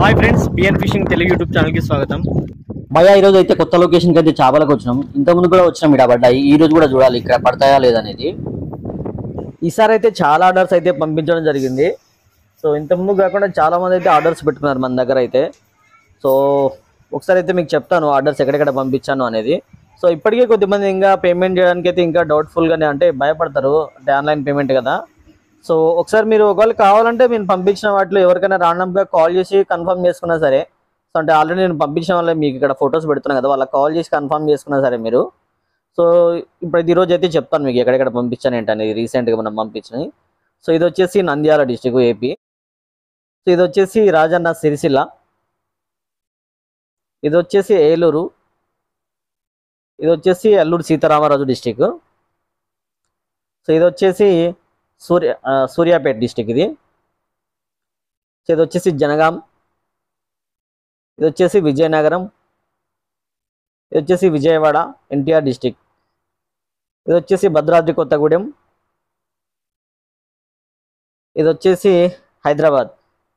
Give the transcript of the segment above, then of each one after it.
Hi friends BN fishing Telugu YouTube ఛానల్కి స్వాగతం భయ ఈ రోజు అయితే కొత్త లొకేషన్ కి అయితే చేపలకు వచ్చినాం ఇంత ముందు కూడా వచ్చినాం ఇక్కడ పడ్డాయి ఈ రోజు కూడా చూడాలి ఇక్కడ పడతాయా లేదనేది ఈసారి అయితే చాలా ఆర్డర్స్ అయితే పంపించడం జరిగింది సో ఇంతకుముందు కాకుండా చాలా మంది అయితే ఆర్డర్స్ పెట్టుకున్నారు మన దగ్గర అయితే సో ఒకసారి అయితే మీకు చెప్తాను ఆర్డర్స్ ఎక్కడెక్కడ పంపించాను అనేది సో ఇప్పటికే కొద్దిమంది ఇంకా పేమెంట్ చేయడానికి అయితే ఇంకా డౌట్ఫుల్గానే అంటే భయపడతారు అంటే ఆన్లైన్ పేమెంట్ కదా సో ఒకసారి మీరు ఒకవేళ కావాలంటే నేను పంపించిన వాటిలో ఎవరికైనా రాండమ్గా కాల్ చేసి కన్ఫర్మ్ చేసుకున్నా సరే సో అంటే ఆల్రెడీ నేను పంపించిన వాళ్ళే మీకు ఇక్కడ ఫొటోస్ పెడుతున్నాను కదా వాళ్ళకి కాల్ చేసి కన్ఫర్మ్ చేసుకున్నా సరే మీరు సో ఇప్పుడు ఇది రోజు అయితే చెప్తాను మీకు ఎక్కడెక్కడ పంపించాను ఏంటనేది రీసెంట్గా మనం పంపించినవి సో ఇది వచ్చేసి నంద్యాల డిస్టిక్ ఏపీ సో ఇది వచ్చేసి రాజన్న సిరిసిల్ల ఇది వచ్చేసి ఏలూరు ఇది వచ్చేసి అల్లూరు సీతారామరాజు డిస్టిక్ సో ఇది వచ్చేసి సూర్య ఆ, సూర్యాపేట డిస్టిక్ ఇది సో ఇది వచ్చేసి జనగాం ఇది వచ్చేసి విజయనగరం ఇది వచ్చేసి విజయవాడ ఎన్టీఆర్ డిస్టిక్ ఇది వచ్చేసి భద్రాద్రి కొత్తగూడెం ఇది వచ్చేసి హైదరాబాద్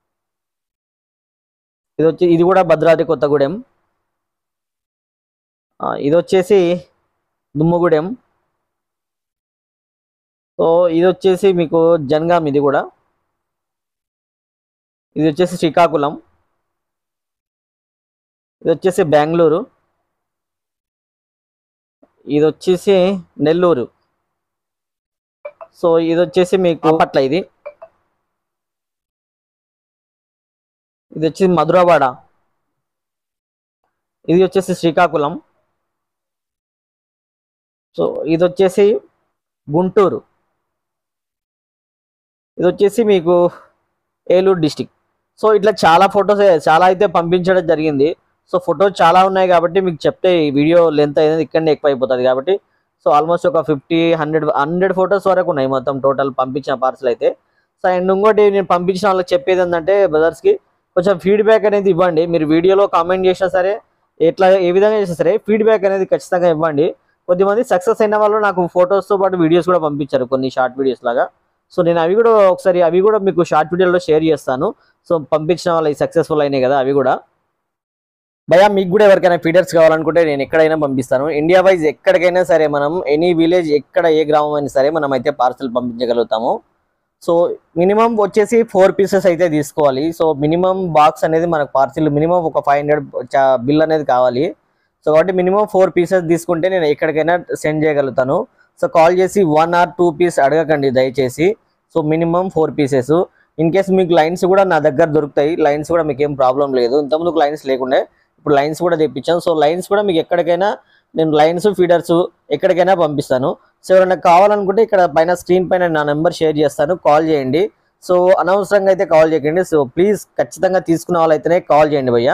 ఇది వచ్చి ఇది కూడా భద్రాద్రి కొత్తగూడెం ఆ, ఇది వచ్చేసి దుమ్ముగూడెం సో ఇది వచ్చేసి మీకు జనగాం ఇది కూడా ఇది వచ్చేసి శ్రీకాకుళం ఇది వచ్చేసి బెంగళూరు ఇది వచ్చేసి నెల్లూరు సో ఇది వచ్చేసి మీకు పట్ల ఇది ఇది వచ్చేసి మధురవాడ ఇది వచ్చేసి శ్రీకాకుళం సో ఇది వచ్చేసి గుంటూరు ఇది వచ్చేసి మీకు ఏలూరు డిస్టిక్ సో ఇట్లా చాలా ఫొటోస్ చాలా అయితే పంపించడం జరిగింది సో ఫొటోస్ చాలా ఉన్నాయి కాబట్టి మీకు చెప్తే ఈ వీడియో లెంత్ అనేది ఇక్కడనే ఎక్కువ అయిపోతుంది కాబట్టి సో ఆల్మోస్ట్ ఒక ఫిఫ్టీ హండ్రెడ్ హండ్రెడ్ ఫొటోస్ వరకు ఉన్నాయి మొత్తం టోటల్ పంపించిన పార్సల్ అయితే సో అండ్ ఇంకోటి నేను పంపించిన వాళ్ళకి చెప్పేది ఏంటంటే బ్రదర్స్కి కొంచెం ఫీడ్బ్యాక్ అనేది ఇవ్వండి మీరు వీడియోలో కామెంట్ చేసినా సరే ఎట్లా ఏ విధంగా చేసినా సరే ఫీడ్బ్యాక్ అనేది ఖచ్చితంగా ఇవ్వండి కొద్దిమంది సక్సెస్ అయిన వాళ్ళు నాకు ఫొటోస్తో పాటు వీడియోస్ కూడా పంపించారు కొన్ని షార్ట్ వీడియోస్ లాగా సో నేను అవి కూడా ఒకసారి అవి కూడా మీకు షార్ట్ వీడియోలో షేర్ చేస్తాను సో పంపించిన వాళ్ళు సక్సెస్ఫుల్ అయినాయి కదా అవి కూడా భయ మీకు కూడా ఎవరికైనా ఫీడర్స్ కావాలనుకుంటే నేను ఎక్కడైనా పంపిస్తాను ఇండియా వైజ్ ఎక్కడికైనా సరే మనం ఎనీ విలేజ్ ఎక్కడ ఏ గ్రామం అయినా సరే మనం అయితే పార్సల్ పంపించగలుగుతాము సో మినిమం వచ్చేసి ఫోర్ పీసెస్ అయితే తీసుకోవాలి సో మినిమం బాక్స్ అనేది మనకు పార్సిల్ మినిమం ఒక ఫైవ్ హండ్రెడ్ బిల్ అనేది కావాలి సో కాబట్టి మినిమం ఫోర్ పీసెస్ తీసుకుంటే నేను ఎక్కడికైనా సెండ్ చేయగలుగుతాను సో కాల్ చేసి వన్ ఆర్ టూ పీస్ అడగకండి దయచేసి so minimum four pieces in case మీకు లైన్స్ కూడా నా దగ్గర దొరుకుతాయి లైన్స్ కూడా మీకు ఏం ప్రాబ్లం లేదు ఇంతకుముందు లైన్స్ లేకుండే ఇప్పుడు లైన్స్ కూడా తెప్పించాను సో లైన్స్ కూడా మీకు ఎక్కడికైనా నేను లైన్స్ ఫీడర్స్ ఎక్కడికైనా పంపిస్తాను సో ఎవరైనా కావాలనుకుంటే ఇక్కడ పైన స్క్రీన్ పైన నా నెంబర్ షేర్ చేస్తాను కాల్ చేయండి సో అనవసరంగా అయితే కాల్ చేయకండి సో ప్లీజ్ ఖచ్చితంగా తీసుకున్న వాళ్ళైతేనే కాల్ చేయండి భయ్యా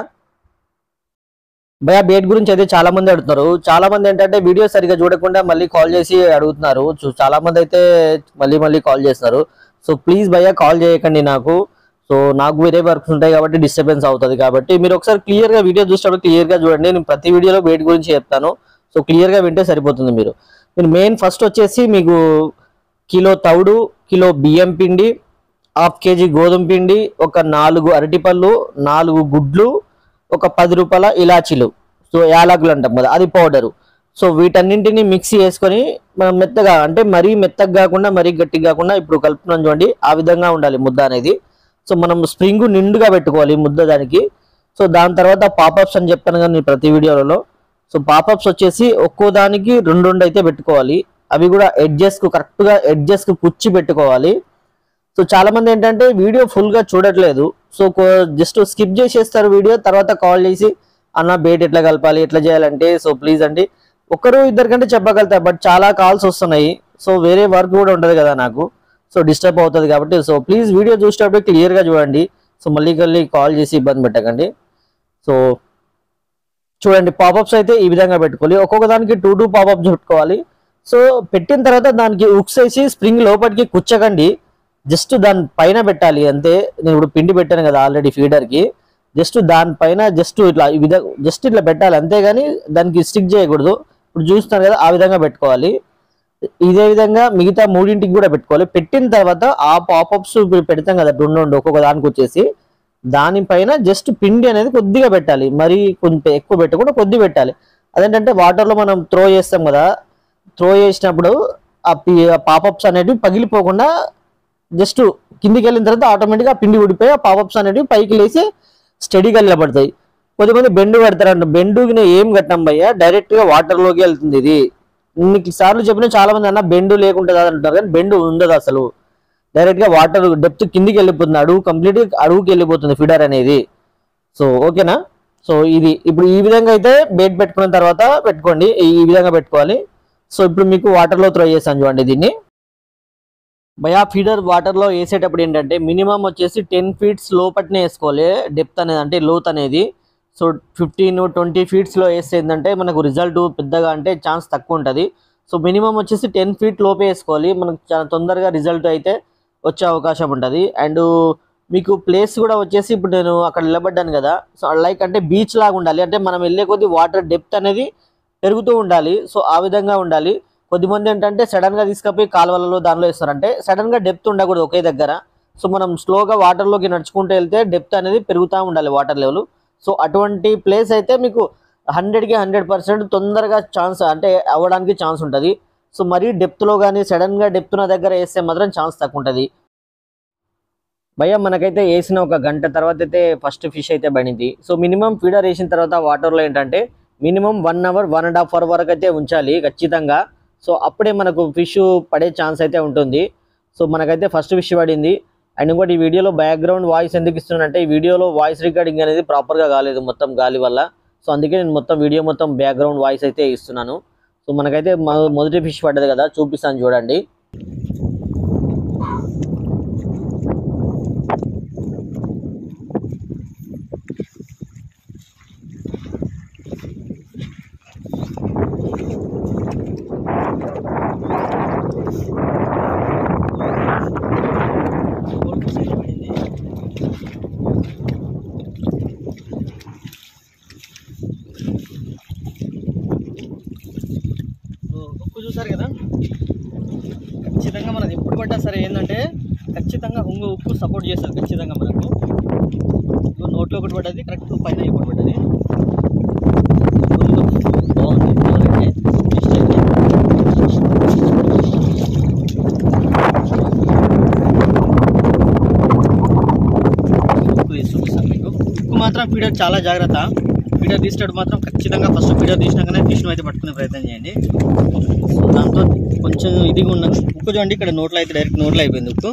భయ బేట్ గురించి అయితే చాలా మంది అడుగుతున్నారు చాలా మంది ఏంటంటే వీడియో సరిగా చూడకుండా మళ్ళీ కాల్ చేసి అడుగుతున్నారు సో చాలా మంది అయితే మళ్ళీ మళ్ళీ కాల్ చేస్తున్నారు సో ప్లీజ్ భయ్య కాల్ చేయకండి నాకు సో నాకు వేరే వర్క్స్ ఉంటాయి కాబట్టి డిస్టర్బెన్స్ అవుతుంది కాబట్టి మీరు ఒకసారి క్లియర్ గా వీడియో చూసినప్పుడు క్లియర్ గా చూడండి నేను ప్రతి వీడియోలో వెయిట్ గురించి చెప్తాను సో క్లియర్ గా వింటే సరిపోతుంది మీరు మీరు మెయిన్ ఫస్ట్ వచ్చేసి మీకు కిలో తౌడు కిలో బియ్యం పిండి హాఫ్ కేజీ గోధుమ పిండి ఒక నాలుగు అరటిపళ్ళు నాలుగు గుడ్లు ఒక పది రూపాయల ఇలాచీలు సో యాలకులు అంటాం కదా అది పౌడరు సో వీటన్నింటిని మిక్స్ చేసుకొని మనం మెత్తగా అంటే మరీ మెత్తగా కాకుండా మరీ గట్టిగా కాకుండా ఇప్పుడు కలుపుతున్నాం చూడండి ఆ విధంగా ఉండాలి ముద్ద అనేది సో మనం స్ప్రింగ్ నిండుగా పెట్టుకోవాలి ఈ ముద్ద దానికి సో దాని తర్వాత పాపప్స్ అని చెప్పాను కదా నేను ప్రతి వీడియోలలో సో పాపప్స్ వచ్చేసి ఒక్కో దానికి రెండు రెండు అయితే పెట్టుకోవాలి అవి కూడా ఎడ్జెస్ కు కరెక్ట్ గా ఎడ్జెస్ కు కుచ్చి పెట్టుకోవాలి సో చాలా మంది ఏంటంటే వీడియో ఫుల్ గా చూడట్లేదు సో జస్ట్ స్కిప్ చేసేస్తారు వీడియో తర్వాత కాల్ చేసి అన్న బేట్ ఎట్లా కలపాలి ఎట్లా చేయాలంటే సో ప్లీజ్ అండి ఒకరు ఇద్దరు కంటే చెప్పగలుగుతారు బట్ చాలా కాల్స్ వస్తున్నాయి సో వేరే వర్క్ కూడా ఉంటుంది కదా నాకు సో డిస్టర్బ్ అవుతుంది కాబట్టి సో ప్లీజ్ వీడియో చూసేటప్పుడు క్లియర్ గా చూడండి సో మళ్ళీ మళ్ళీ కాల్ చేసి ఇబ్బంది పెట్టకండి సో చూడండి పాపప్స్ అయితే ఈ విధంగా పెట్టుకోవాలి ఒక్కొక్క దానికి టూ టూ పాపప్స్ పెట్టుకోవాలి సో పెట్టిన తర్వాత దానికి ఉక్స్ వేసి స్ప్రింగ్ లోపలికి కుచ్చకండి జస్ట్ దాని పైన పెట్టాలి అంతే నేను ఇప్పుడు పిండి పెట్టాను కదా ఆల్రెడీ ఫీడర్ కి జస్ట్ దానిపైన జస్ట్ ఇట్లా ఈ విధంగా జస్ట్ ఇట్లా పెట్టాలి అంతేగాని దానికి స్టిక్ చేయకూడదు ఇప్పుడు చూస్తున్నారు కదా ఆ విధంగా పెట్టుకోవాలి ఇదే విధంగా మిగతా మూడింటికి కూడా పెట్టుకోవాలి పెట్టిన తర్వాత ఆ పాపప్స్ పెడతాం కదా రెండు రెండు ఒక్కొక్క దానికి వచ్చేసి దానిపైన జస్ట్ పిండి అనేది కొద్దిగా పెట్టాలి మరి కొంచెం ఎక్కువ పెట్టకుండా కొద్ది పెట్టాలి అదేంటంటే వాటర్లో మనం త్రో చేస్తాం కదా త్రో చేసినప్పుడు ఆ పాపప్స్ అనేటివి పగిలిపోకుండా జస్ట్ కిందికి వెళ్ళిన తర్వాత ఆటోమేటిక్గా ఆ పిండి ఊడిపోయి ఆ పాపప్స్ అనేటివి పైకి లేచి స్టడీగా నిలబడతాయి కొద్దిమంది బెండు పెడతారంట బెండుకి ఏం కట్టాం భయ్య డైరెక్ట్ గా వాటర్ లోకి వెళ్తుంది ఇది ఇన్ని సార్లు చెప్పిన చాలా మంది అన్న బెండు లేకుంటుంది అంటారు కానీ బెండు ఉండదు అసలు డైరెక్ట్ గా వాటర్ డెప్త్ కిందికి వెళ్ళిపోతుంది అడుగు కంప్లీట్ అడుగుకి వెళ్ళిపోతుంది ఫిడర్ అనేది సో ఓకేనా సో ఇది ఇప్పుడు ఈ విధంగా అయితే బెడ్ పెట్టుకున్న తర్వాత పెట్టుకోండి ఈ ఈ విధంగా పెట్టుకోవాలి సో ఇప్పుడు మీకు వాటర్ లో త్రో చేస్తాను చూడండి దీన్ని భయా ఫీడర్ వాటర్ లో వేసేటప్పుడు ఏంటంటే మినిమం వచ్చేసి టెన్ ఫీట్స్ లోపట్నే వేసుకోవాలి డెప్త్ అనేది అంటే లోత్ అనేది సో ఫిఫ్టీన్ ట్వంటీ ఫీట్స్ లో వేస్తే ఏంటంటే మనకు రిజల్ట్ పెద్దగా అంటే ఛాన్స్ తక్కువ ఉంటుంది సో మినిమం వచ్చేసి టెన్ ఫీట్ లోపే వేసుకోవాలి మనకు చాలా తొందరగా రిజల్ట్ అయితే వచ్చే అవకాశం ఉంటుంది అండ్ మీకు ప్లేస్ కూడా వచ్చేసి ఇప్పుడు నేను అక్కడ నిలబడ్డాను కదా సో లైక్ అంటే బీచ్ లాగా ఉండాలి అంటే మనం వెళ్ళే కొద్దీ వాటర్ డెప్త్ అనేది పెరుగుతూ ఉండాలి సో ఆ విధంగా ఉండాలి కొద్దిమంది ఏంటంటే సడన్ గా తీసుకపోయి కాలువలలో దానిలో వేస్తారంటే సడన్ గా డెప్త్ ఉండకూడదు ఒకే దగ్గర సో మనం స్లోగా వాటర్ లోకి నడుచుకుంటూ వెళ్తే డెప్త్ అనేది పెరుగుతూ ఉండాలి వాటర్ లెవెల్ సో అటువంటి ప్లేస్ అయితే మీకు హండ్రెడ్కి హండ్రెడ్ పర్సెంట్ తొందరగా ఛాన్స్ అంటే అవ్వడానికి ఛాన్స్ ఉంటుంది సో మరీ డెప్త్లో కానీ సడన్గా డెప్త్ ఉన్న దగ్గర వేస్తే మాత్రం ఛాన్స్ తక్కువ ఉంటుంది భయ్య మనకైతే వేసిన ఒక గంట తర్వాత అయితే ఫస్ట్ ఫిష్ అయితే పడింది సో మినిమం ఫీడర్ వేసిన తర్వాత వాటర్లో ఏంటంటే minimum one hour one and half hour వరకు అయితే ఉంచాలి ఖచ్చితంగా సో అప్పుడే మనకు ఫిష్ పడే ఛాన్స్ అయితే ఉంటుంది సో మనకైతే ఫస్ట్ ఫిష్ పడింది అండ్ ఇంకోటి ఈ వీడియోలో బ్యాక్గ్రౌండ్ వాయిస్ ఎందుకు ఇస్తున్నానంటే ఈ వీడియోలో వాయిస్ రికార్డింగ్ అనేది ప్రాపర్గా కాలేదు మొత్తం గాలి వల్ల సో అందుకే నేను మొత్తం వీడియో మొత్తం బ్యాక్గ్రౌండ్ వాయిస్ అయితే ఇస్తున్నాను సో మనకైతే మొ- మొదటి ఫిష్ పడ్డది కదా చూపిస్తాను చూడండి ఉప్పు చూసారు కదా ఖచ్చితంగా మనది ఎప్పుడు పడ్డా సరే ఏంటంటే ఖచ్చితంగా ఉంగు ఉప్పు సపోర్ట్ చేస్తారు ఖచ్చితంగా మనకు ఇదిగో నోట్లో ఒకటి పడ్డది కరెక్ట్ పైన ఒకటి పడ్డది బాగుంది బాగుంది Taste అయితే. ఉప్పు వేసి చూపిస్తాను మీకు ఉప్పు మాత్రం ఫీడర్ చాలా జాగ్రత్త ఫీడర్ తీసేటప్పుడు మాత్రం ఖచ్చితంగా ఫస్ట్ ఫీడర్ తీసినాకనే ఫిష్ను అయితే పట్టుకునే ప్రయత్నం చేయండి సో దాంతో కొంచెం ఇదిగా ఉన్న ఉప్పు చూడండి ఇక్కడ నోట్లో అయితే డైరెక్ట్ నోట్లో అయిపోయింది ఉప్పు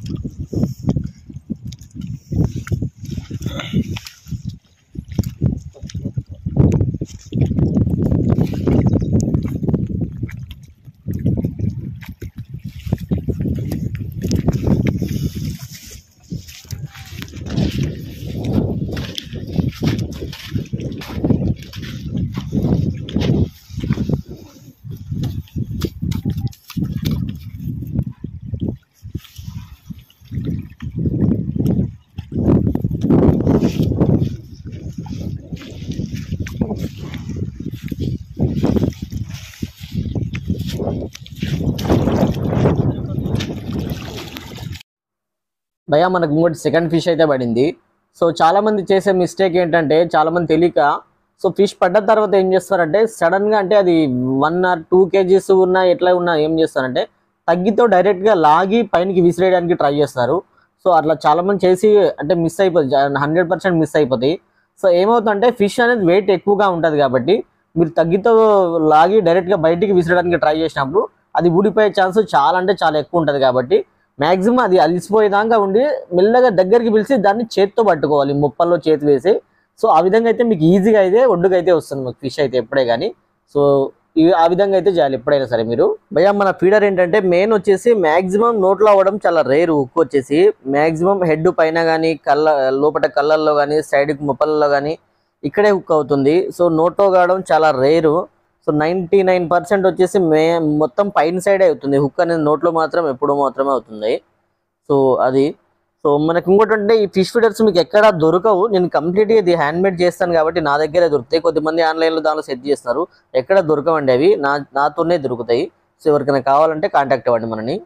భయ మనకు ఇంకోటి సెకండ్ ఫిష్ అయితే పడింది సో చాలా మంది చేసే మిస్టేక్ ఏంటంటే చాలా మంది తెలియక సో ఫిష్ పడ్డ తర్వాత ఏం చేస్తారంటే సడన్ గా అంటే అది వన్ ఆర్ టూ కేజీస్ ఉన్నా ఎట్లా ఉన్నా ఏం చేస్తారంటే తగ్గితో డైరెక్ట్ గా లాగి పైనకి విసిరేయడానికి ట్రై చేస్తారు సో అట్లా చాలా మంది చేసి అంటే మిస్ అయిపోతుంది హండ్రెడ్ పర్సెంట్ మిస్ అయిపోతాయి సో ఏమవుతుందంటే ఫిష్ అనేది వెయిట్ ఎక్కువగా ఉంటుంది కాబట్టి మీరు తగ్గితో లాగి డైరెక్ట్ గా బయటికి విసిరడానికి ట్రై చేసినప్పుడు అది ఊడిపోయే ఛాన్స్ చాలా అంటే చాలా ఎక్కువ ఉంటుంది కాబట్టి మాక్సిమం అది అలిసిపోయేదాకా ఉండి మెల్లగా దగ్గరికి పిలిచి దాన్ని చేత్తో పట్టుకోవాలి ముప్పల్లో చేతి వేసి సో ఆ విధంగా అయితే మీకు ఈజీగా అయితే ఒడ్డుగా అయితే వస్తుంది మీకు ఫిష్ అయితే ఎప్పుడే కానీ సో ఇవి ఆ విధంగా అయితే చేయాలి ఎప్పుడైనా సరే మీరు భయ్యా మన ఫీడర్ ఏంటంటే మెయిన్ వచ్చేసి మాక్సిమం నోట్లో అవ్వడం చాలా రేరు ఉక్కు వచ్చేసి మాక్సిమం హెడ్ పైన కానీ కళ్ళ లోపల కళ్ళల్లో కానీ సైడ్కి ముప్పలలో కానీ ఇక్కడే హుక్ అవుతుంది సో నోట్లో కావడం చాలా rare so ninety nine percent వచ్చేసి మే మొత్తం పైన సైడే అవుతుంది హుక్ అనేది నోట్లో మాత్రం ఎప్పుడూ మాత్రమే అవుతుంది సో అది సో మనకి ఇంకోటి అంటే ఈ ఫిష్ ఫీడర్స్ మీకు ఎక్కడా దొరకవు నేను కంప్లీట్గా ఇది హ్యాండ్ మేడ్ చేస్తాను కాబట్టి నా దగ్గరే దొరుకుతాయి కొద్దిమంది ఆన్లైన్లో దానిలో సెట్ చేస్తారు ఎక్కడ దొరకవండి అవి నా నాతోనే దొరుకుతాయి సో ఎవరికైనా కావాలంటే కాంటాక్ట్ అవ్వండి మనని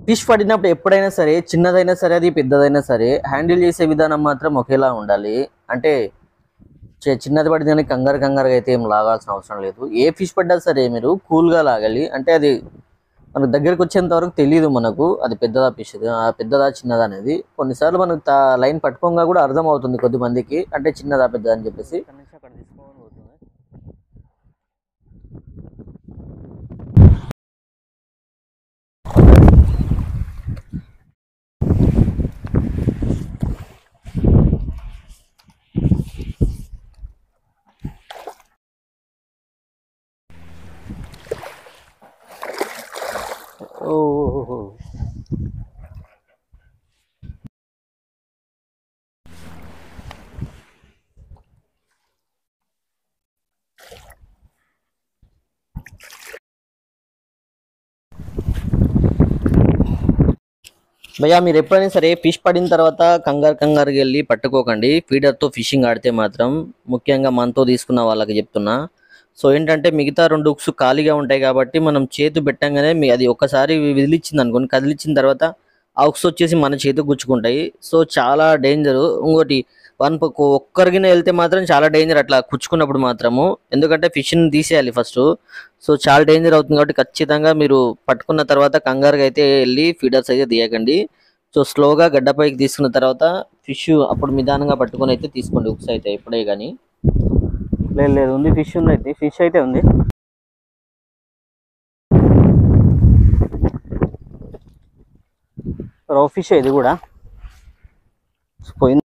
ఫిష్ పడినప్పుడు ఎప్పుడైనా సరే చిన్నదైనా సరే అది పెద్దదైనా సరే హ్యాండిల్ చేసే విధానం మాత్రం ఒకేలా ఉండాలి అంటే చి- చిన్నది పడిందని కంగారు కంగారుగా అయితే ఏం లాగాల్సిన అవసరం లేదు ఏ ఫిష్ పడ్డా సరే మీరు కూల్గా లాగాలి అంటే అది మనకు దగ్గరికి వచ్చేంత వరకు తెలియదు మనకు అది పెద్దదా ఫిష్ పెద్దదా చిన్నదా అనేది కొన్నిసార్లు మనకు తా- లైన్ పట్టుకోగా కూడా అర్థం అవుతుంది కొద్దిమందికి అంటే చిన్నదా పెద్దదా అని చెప్పేసి ఓ భయ్యా మీరు ఎప్పుడైనా సరే ఫిష్ పడిన తర్వాత కంగారు కంగారుకి వెళ్ళి పట్టుకోకండి ఫీడర్తో ఫిషింగ్ ఆడితే మాత్రం ముఖ్యంగా మనతో తీసుకున్న వాళ్ళకి చెప్తున్నా సో ఏంటంటే మిగతా రెండు ఉక్స్ ఖాళీగా ఉంటాయి కాబట్టి మనం చేతు పెట్టంగానే మీ అది ఒక్కసారి విదిలిచ్చింది అనుకోండి కదిలిచ్చిన తర్వాత ఆ ఉక్స్ వచ్చేసి మన చేతికి గుచ్చుకుంటాయి సో చాలా డేంజర్ ఇంకోటి వన్ ఒక్కరిగిన వెళ్తే మాత్రం చాలా డేంజర్ అట్లా కుచ్చుకున్నప్పుడు మాత్రము ఎందుకంటే ఫిష్ని తీసేయాలి ఫస్ట్ సో చాలా డేంజర్ అవుతుంది కాబట్టి ఖచ్చితంగా మీరు పట్టుకున్న తర్వాత కంగారుగా అయితే వెళ్ళి ఫీడర్స్ అయితే తీయకండి సో స్లోగా గడ్డపైకి తీసుకున్న తర్వాత ఫిష్ అప్పుడు నిదానంగా పట్టుకొని అయితే తీసుకోండి ఉక్స్ అయితే ఎప్పుడే కానీ లేదు లేదు ఉంది ఫిష్ ఉంది అయితే ఫిష్ అయితే ఉంది రో ఫిష్ ఇది కూడా పోయింది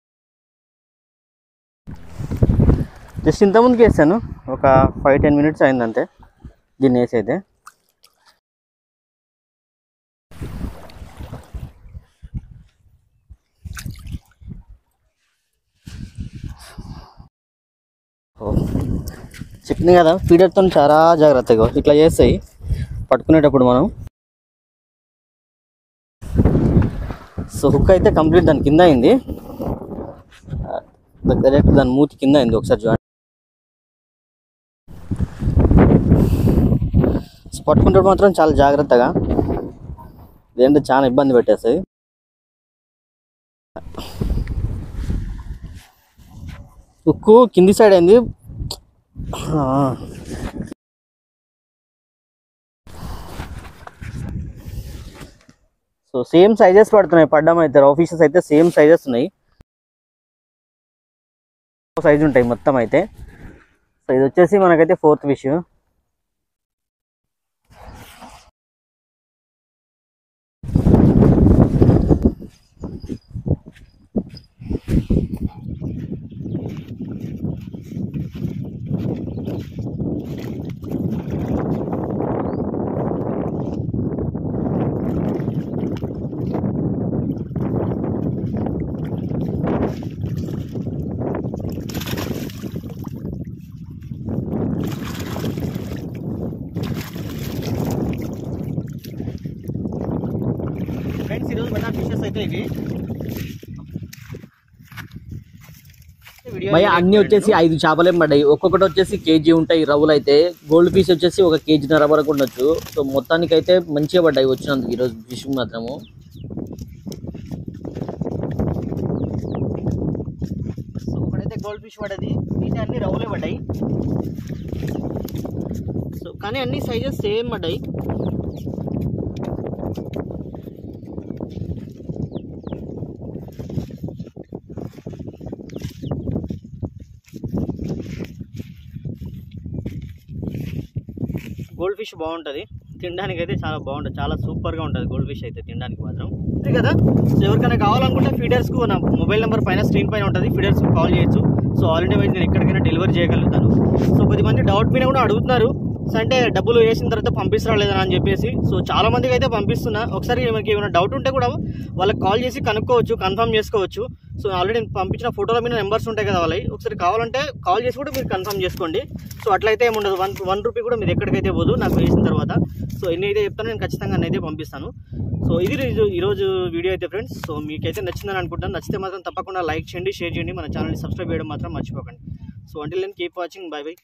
జస్ట్ ఇంతకుముందుకు వేసాను ఒక ఫైవ్ టెన్ మినిట్స్ అయింది అంతే దీన్ని వేసి అయితే చెప్పింది కదా ఫీడర్తో చాలా జాగ్రత్తగా ఇట్లా చేస్తాయి పట్టుకునేటప్పుడు మనం సో హుక్ అయితే కంప్లీట్ దాని కింద అయింది డైరెక్ట్ దాని మూతి కింద అయింది ఒకసారి చూడండి సో పట్టుకుంటే మాత్రం చాలా జాగ్రత్తగా ఇదేంటే చాలా ఇబ్బంది పెట్టేస్తాయి ఉక్కు కింది సైడ్ అయింది ఆ. సో సేమ్ సైజెస్ పడుతున్నాయి పడ్డం అయితే ఆఫీసెస్ అయితే సేమ్ సైజెస్ ఉన్నాయి సైజ్ ఉంటాయి మొత్తం అయితే సో ఇది వచ్చేసి మనకైతే ఫోర్త్ ఫిష్ ఫ్రెండ్స్ ఈరోజు మన ఫిషెస్ అయితే ఇవి భయ అన్ని వచ్చేసి ఐదు చేపలే పడ్డాయి ఒక్కొక్కటి వచ్చేసి కేజీ ఉంటాయి రవ్వులు అయితే గోల్డ్ ఫిష్ వచ్చేసి ఒక కేజీన్నర వరకు ఉండొచ్చు సో మొత్తానికి అయితే మంచిగా పడ్డాయి వచ్చినందుకు ఈరోజు ఫిష్ మాత్రము సో ఒకటైతే గోల్డ్ ఫిష్ పడ్డది మిగతా అన్ని రవ్వులే పడ్డాయి సో కానీ అన్ని సైజెస్ సేమ్ పడ్డాయి గోల్డ్ ఫిష్ బాగుంటుంది తినడానికి అయితే చాలా బాగుంటుంది చాలా సూపర్గా ఉంటుంది గోల్డ్ ఫిష్ అయితే తినడానికి మాత్రం అంతే కదా సో ఎవరికైనా కావాలనుకుంటే ఫీడర్స్కు నా మొబైల్ నెంబర్ పైన స్క్రీన్ పైన ఉంటుంది ఫీడర్స్కి కాల్ చేయొచ్చు సో ఆల్ ఇండియా వైజ్ నేను ఎక్కడికైనా డెలివరీ చేయగలుగుతాను సో కొద్దిమంది డౌట్ మీద కూడా అడుగుతున్నారు సో అంటే డబ్బులు వేసిన తర్వాత పంపిస్తారా లేదా అని చెప్పేసి సో చాలా మందికి అయితే పంపిస్తున్నా ఒకసారి మనకి ఏమైనా డౌట్ ఉంటే కూడా వాళ్ళకి కాల్ చేసి కనుక్కోవచ్చు కన్ఫర్మ్ చేసుకోవచ్చు సో ఆల్రెడీ నేను పంపించిన ఫోటోల మీద నెంబర్స్ ఉంటాయి కదా వాళ్ళవి ఒకసారి కావాలంటే కాల్ చేసి కూడా మీరు కన్ఫర్మ్ చేసుకోండి సో అట్లయితే ఏముండదు వన్ వన్ రూపీ కూడా మీరు ఎక్కడికైతే పోదు నాకు వేసిన తర్వాత సో ఎన్ని అయితే చెప్తానో నేను ఖచ్చితంగా అయితే పంపిస్తాను సో ఇది ఈరోజు- ఈరోజు వీడియో అయితే ఫ్రెండ్స్ సో మీకైతే నచ్చిందని అనుకుంటాను నచ్చితే మాత్రం తప్పకుండా లైక్ చేయండి షేర్ చేయండి మన ఛానల్ని సబ్స్క్రైబ్ చేయడం మాత్రం మర్చిపోకండి సో అంటే నేను కీప్ వాచింగ్ బై బై